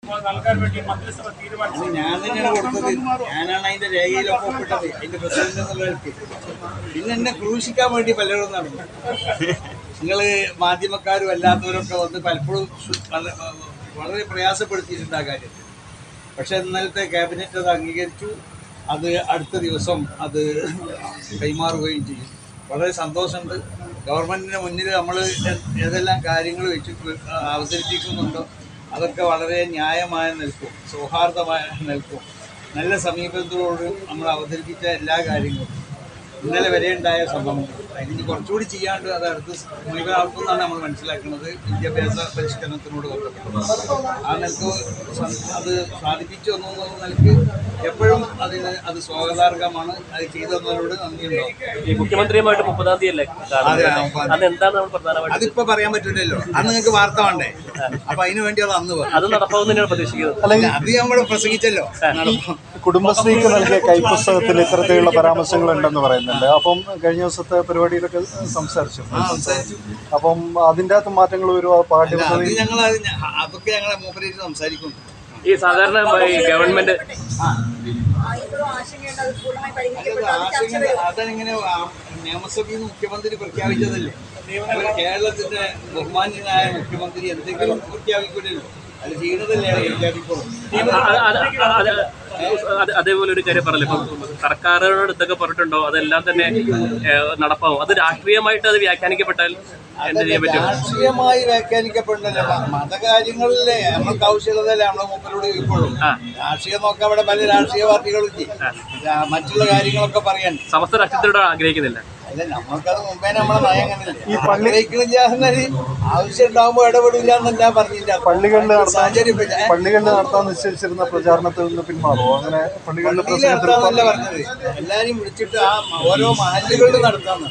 നൽകാൻ വേണ്ടി മന്ത്രിസഭ തീരുമാനിച്ചു അത് ഞാൻ തന്നെയാണ് കൊടുത്തത് ഞാനാണ് അതിന്റെ രേഖയിലൊക്കെ ഒപ്പിട്ടത് അതിന്റെ പ്രസിഡന്റ് എന്നുള്ള നിലയ്ക്ക് പിന്നെ എന്നെ ക്രൂശിക്കാൻ വേണ്ടി പലരും നടന്നു നിങ്ങൾ മാധ്യമക്കാരും അല്ലാത്തവരൊക്കെ വന്ന് പലപ്പോഴും സു- വള- വളരെ പ്രയാസപ്പെടുത്തിയിട്ടുണ്ട് ആ കാര്യത്തിൽ പക്ഷെ ഇന്നലത്തെ ക്യാബിനറ്റ് അത് അംഗീകരിച്ചു അത് അടുത്ത ദിവസം അത് കൈമാറുകയും ചെയ്യും വളരെ സന്തോഷമുണ്ട് ഗവൺമെൻറ്റിന് മുന്നിൽ നമ്മൾ ഏതെല്ലാം കാര്യങ്ങൾ വെച്ച് അവതരിപ്പിക്കുന്നുണ്ടോ അതൊക്കെ വളരെ ന്യായമായ നിൽക്കും സൗഹാർദ്ദമായ നിൽക്കും നല്ല സമീപനത്തോട് നമ്മൾ അവതരിപ്പിച്ച എല്ലാ കാര്യങ്ങളും ഇന്നലെ വരെ ഉണ്ടായ സംഭവങ്ങൾ അതിന് കുറച്ചുകൂടി ചെയ്യാണ്ട് അത് അടുത്ത് മുഴുവനാക്കുമെന്നാണ് നമ്മൾ മനസ്സിലാക്കുന്നത് വിദ്യാഭ്യാസ പരിഷ്കരണത്തിനോട് ബന്ധപ്പെട്ട് ആ നിലക്ക് സം- അത് സാധിപ്പിച്ചു എന്നുള്ള നിലക്ക് എപ്പോഴും അതിന് അത് സ്വാഗതാർഹമാണ് അത് ചെയ്തു തന്നതിനോട് നന്ദിയുണ്ടാവും ഈ മുഖ്യമന്ത്രിയുമായിട്ട് മുപ്പതാം തീയതി അല്ലേ അതെ, ആ, മുപ്പതാം അത് എന്താണ് നമ്മൾ പ്രധാനമായിട്ട് അതിപ്പോ പറയാൻ പറ്റില്ലല്ലോ അന്ന് നിങ്ങൾക്ക് വാർത്ത വേണ്ടേ അപ്പൊ അതിനു വേണ്ടി അത് അന്ന് പറഞ്ഞു അത് നടപ്പാവും തന്നെയാണ് പ്രതീക്ഷിക്കുന്നത് അല്ല, അത് നമ്മൾ പ്രസംഗിച്ചല്ലോ നടപ്പം. കുടുംബശ്രീക്ക് നൽകിയ കൈപ്പുസ്തകത്തിൽ ഇത്തരത്തിലുള്ള പരാമർശങ്ങൾ ഉണ്ടെന്ന് പറയുന്നുണ്ട് അപ്പം കഴിഞ്ഞ ദിവസത്തെ പരിപാടിയിലൊക്കെ സംസാരിച്ചു ആ, സംസാരിച്ചു. അപ്പം അതിൻ്റെ അകത്ത് മാറ്റങ്ങൾ വരുമോ അല്ല, അത് പാഠ്യപദ്ധതി ഞങ്ങൾ അതൊക്കെ ഞങ്ങളെ മൂപ്പരേറ്റ് സംസാരിക്കും ഈ സാധാരണ ഈ ഗവൺമെന്റ് ഇപ്പോഴും ആശങ്കയുണ്ട് അത് പൂർണ്ണമായി അത് പരിഹരിക്കപ്പെട്ടു അത് ചർച്ച ആശങ്ക വരും അതങ്ങനെ ആ- നിയമസഭയിൽ നിന്ന് മുഖ്യമന്ത്രി പ്രഖ്യാപിച്ചതല്ലേ ഒരു കേരളത്തിന്റെ ബഹുമാന്യനായ മുഖ്യമന്ത്രി എന്തെങ്കിലും പ്രഖ്യാപിക്കില്ലല്ലോ അത് ചെയ്യുന്നതല്ലേ പ്രഖ്യാപിക്കുള്ളൂ അത് അത് അത് അത് അതേപോലെ ഒരു കാര്യം പറഞ്ഞില്ല ഇപ്പം സർക്കാരുകളോട് എന്തൊക്കെ പറഞ്ഞിട്ടുണ്ടോ അതെല്ലാം തന്നെ ഏഹ്, നടപ്പാവും അത് രാഷ്ട്രീയമായിട്ട് അത് വ്യാഖ്യാനിക്കപ്പെട്ടാൽ എന്ത് ചെയ്യാൻ പറ്റും രാഷ്ട്രീയമായി വ്യാഖ്യാനിക്കപ്പെടണല്ലോ മ- മതകാര്യങ്ങളിലെ നമ്മൾക്ക് ആവശ്യമുള്ളതല്ലേ നമ്മളെ മൂപ്പരോട് ചോദിക്കുള്ളൂ ആ. രാഷ്ട്രീയം നോക്കാൻ അവിടെ പല രാഷ്ട്രീയ പാർട്ടികളും ചെയ്യും രാ- മറ്റുള്ള കാര്യങ്ങളൊക്കെ പറയാൻ സമസ്ത രാഷ്ട്രീയത്തിലൂടെ ആഗ്രഹിക്കുന്നില്ല അല്ല നമ്മൾക്കത് മുമ്പേ നമ്മളെ നയം അങ്ങനല്ലേ ഈ പള്ളി- ആഗ്രഹിക്കണില്ല എന്നൊരു ആവശ്യം ഉണ്ടാകുമ്പോൾ ഇടപെടില്ല എന്നല്ല പറഞ്ഞില്ല പള്ളികളിൽ നടത്താൻ സാഹചര്യം ഇപ്പൊ ഞാൻ- പള്ളികളിൽ നടത്താൻ നിശ്ചയിച്ചിരുന്ന പ്രചാരണത്തിൽ നിന്ന് പിന്മാറുമോ അങ്ങനെ പള്ളികളിലെ പള്ളിയിൽ പ്രസംഗത്തിൽ നടത്താന്നല്ല പറഞ്ഞത് എല്ലാരും വിളിച്ചിട്ട് ആ ഓരോ മഹല്ലുകളിൽ നടത്താന്ന്